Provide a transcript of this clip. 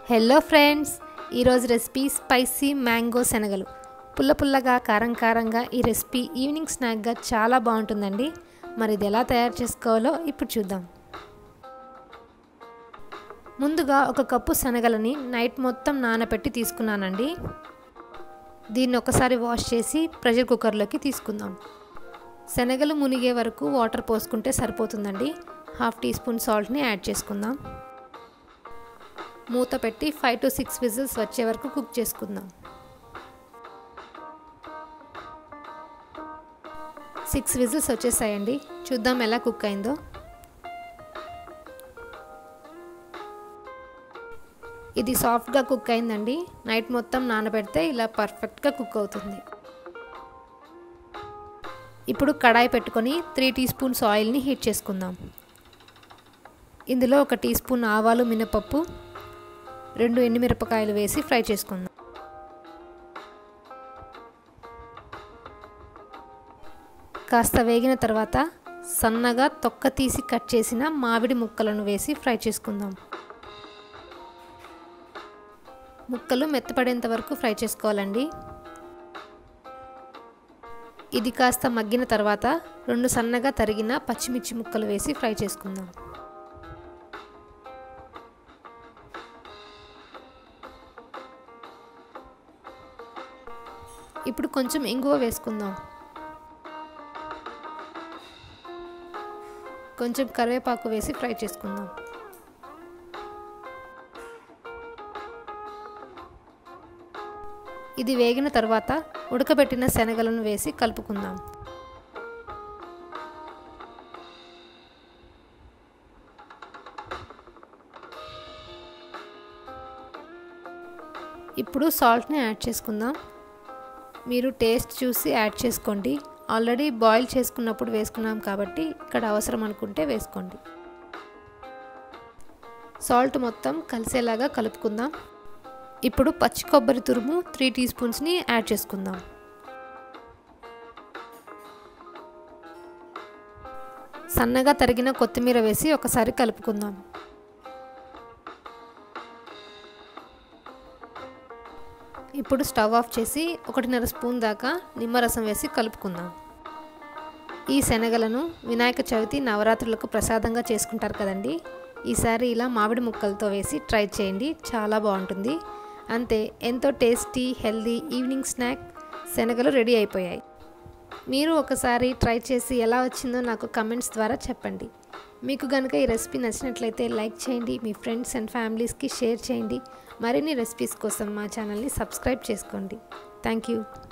hello friends ఈరోజు recipe spicy mango శనగలు పుల్ల పుల్లగా కారం కారంగా ఈ రెసిపీ ఈవినింగ్ స్నాక్గా చాలా బాగుంటుందండి మరి ఇది ఎలా తయారు చేసుకోవాలో ఇప్పుడు చూద్దాం ముందుగా ఒక కప్పు శనగలని నైట్ మొత్తం నానబెట్టి తీసుకున్నానండి దీన్ని ఒకసారి వాష్ చేసి ప్రెషర్ కుక్కర్లోకి తీసుకుందాం శనగలు మునిగే వరకు వాటర్ పోసుకుంటే సరిపోతుందండి హాఫ్ టీ స్పూన్ సాల్ట్ని యాడ్ చేసుకుందాం మూత పెట్టి ఫైవ్ టు సిక్స్ విజిల్స్ వచ్చే వరకు కుక్ చేసుకుందాం సిక్స్ విజిల్స్ వచ్చేసాయండి చూద్దాం ఎలా కుక్ అయిందో ఇది సాఫ్ట్గా కుక్ అయిందండి నైట్ మొత్తం నానబెడితే ఇలా పర్ఫెక్ట్గా కుక్ అవుతుంది ఇప్పుడు కడాయి పెట్టుకొని త్రీ టీ స్పూన్స్ ఆయిల్ని హీట్ చేసుకుందాం ఇందులో ఒక టీ స్పూన్ ఆవాలు మినపప్పు రెండు ఎండుమిరపకాయలు వేసి ఫ్రై చేసుకుందాం కాస్త వేగిన తర్వాత సన్నగా తొక్క తీసి కట్ చేసిన మామిడి ముక్కలను వేసి ఫ్రై చేసుకుందాం ముక్కలు మెత్తపడేంత వరకు ఫ్రై చేసుకోవాలండి ఇది కాస్త మగ్గిన తర్వాత రెండు సన్నగా తరిగిన పచ్చిమిర్చి ముక్కలు వేసి ఫ్రై చేసుకుందాం ఇప్పుడు కొంచెం ఇంగువ వేసుకుందాం కొంచెం కరివేపాకు వేసి ఫ్రై చేసుకుందాం ఇది వేగిన తర్వాత ఉడకబెట్టిన శనగలను వేసి కలుపుకుందాం ఇప్పుడు సాల్ట్ని యాడ్ చేసుకుందాం మీరు టేస్ట్ చూసి యాడ్ చేసుకోండి ఆల్రెడీ బాయిల్ చేసుకున్నప్పుడు వేసుకున్నాం కాబట్టి ఇక్కడ అవసరం అనుకుంటే వేసుకోండి సాల్ట్ మొత్తం కలిసేలాగా కలుపుకుందాం ఇప్పుడు పచ్చి కొబ్బరి తురుము త్రీ టీ స్పూన్స్ని యాడ్ చేసుకుందాం సన్నగా తరిగిన కొత్తిమీర వేసి ఒకసారి కలుపుకుందాం ఇప్పుడు స్టవ్ ఆఫ్ చేసి ఒకటిన్నర స్పూన్ దాకా నిమ్మరసం వేసి కలుపుకుందాం ఈ శనగలను వినాయక చవితి నవరాత్రులకు ప్రసాదంగా చేసుకుంటారు కదండి ఈసారి ఇలా మామిడి ముక్కలతో వేసి ట్రై చేయండి చాలా బాగుంటుంది అంతే ఎంతో టేస్టీ హెల్దీ ఈవినింగ్ స్నాక్ శనగలు రెడీ అయిపోయాయి మీరు ఒకసారి ట్రై చేసి ఎలా వచ్చిందో నాకు కమెంట్స్ ద్వారా చెప్పండి మీకు కనుక ఈ రెసిపీ నచ్చినట్లయితే లైక్ చేయండి మీ ఫ్రెండ్స్ అండ్ ఫ్యామిలీస్కి షేర్ చేయండి మరిన్ని రెసిపీస్ కోసం మా ఛానల్ని సబ్స్క్రైబ్ చేసుకోండి థ్యాంక్ యూ